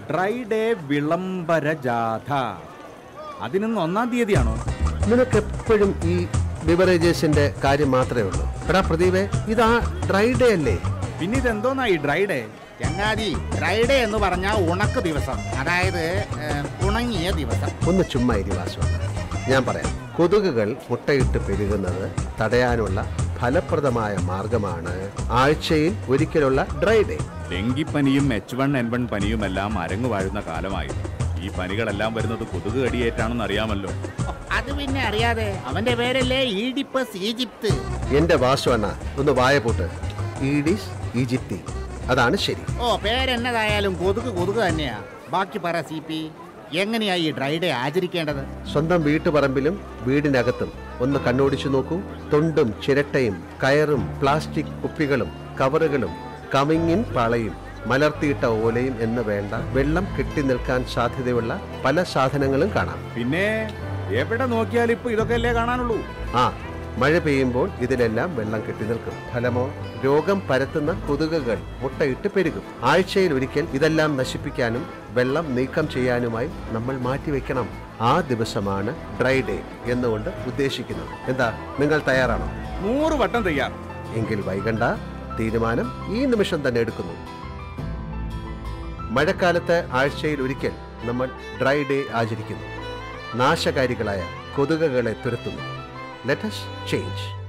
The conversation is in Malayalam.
ഡ്രൈ ഡേ വിളംബര ജാഥ അതിനിന്ന് ഒന്നാം തീയതിയാണോ നിനക്ക് എപ്പോഴും ഈ ബിവറേജസിന്റെ കാര്യം മാത്രമേ ഉള്ളൂ എടാ പ്രദീപേ ഇതാ ഡ്രൈ ഡേ അല്ലേ പിന്നെ ഇതെന്തോന്നാ ഈ ഡ്രൈ ഡേ ചങ്ങാതി ഡ്രൈഡേ എന്ന് പറഞ്ഞാൽ ഉണക്ക് ദിവസം അതായത് ഏ, ഉണങ്ങിയ ദിവസം ഒന്ന് ചുമ്മാ ഇരിവാസം ഞാൻ പറയാം കൊതുകുകൾ മുട്ടയിട്ട് പെരുകുന്നത് തടയാനുള്ള ഫലപ്രദമായ മാർഗമാണ് ആഴ്ചയിൽ ഒരിക്കലുള്ള ഡ്രൈ ഡേ ഡെങ്കിപ്പനിയും എച്ച് വൺ എൻ വൺ പനിയുമെല്ലാം അരങ്ങു വാഴുന്ന കാലമായി ഈ പനികളെല്ലാം വരുന്നത് കൊതുക് കടിയേറ്റാണെന്ന് അറിയാമല്ലോ അത് പിന്നെ അറിയാതെ അവന്റെ പേരല്ലേ ഈഡിപ്പസ് ഈജിപ്ത് എന്റെ വാസുവണ്ണ ഒന്ന് വായ പൂട്ട് ഈഡിസ് ഈജിപ്തി അതാണ് ശരി ഓ പേരെന്നതായാലും കൊതുക് കൊതുക് തന്നെയാ ബാക്കി പറ സി പി എങ്ങനെയാ ഈ ഡ്രൈഡേ ആചരിക്കേണ്ടത് സ്വന്തം വീട്ടുപറമ്പിലും വീടിനകത്തും ഒന്ന് കണ്ണോടിച്ചു നോക്കൂ തൊണ്ടും ചിരട്ടയും കയറും പ്ലാസ്റ്റിക് കുപ്പികളും കവറുകളും കമിങ്ങിൻ പാളയും മലർത്തിയിട്ട ഓലയും എന്ന് വേണ്ട വെള്ളം കെട്ടി നിൽക്കാൻ സാധ്യതയുള്ള പല സാധനങ്ങളും കാണാം പിന്നെ എവിടെ നോക്കിയാലും ഇപ്പൊ ഇതൊക്കെയല്ലേ കാണാനുള്ളൂ ആ മഴ പെയ്യുമ്പോൾ ഇതിലെല്ലാം വെള്ളം കെട്ടി നിൽക്കും ഫലമോ രോഗം പരത്തുന്ന കൊതുകുകൾ മുട്ടയിട്ട് പെരുകും ആഴ്ചയിൽ ഒരിക്കൽ ഇതെല്ലാം നശിപ്പിക്കാനും വെള്ളം നീക്കം ചെയ്യാനുമായി നമ്മൾ മാറ്റിവെക്കണം ആ ദിവസമാണ് ഡ്രൈ ഡേ എന്നുകൊണ്ട് ഉദ്ദേശിക്കുന്നത് എന്താ നിങ്ങൾ തയ്യാറാണോ നൂറ് വട്ടം തയ്യാർ എങ്കിൽ വൈകണ്ട തീരുമാനം ഈ നിമിഷം തന്നെ എടുക്കുന്നു മഴക്കാലത്ത് ആഴ്ചയിൽ ഒരിക്കൽ നമ്മൾ ഡ്രൈ ഡേ ആചരിക്കുന്നു നാശകാരികളായ കൊതുകുകളെ തുരത്തുന്നു ലെറ്റസ് ചേഞ്ച്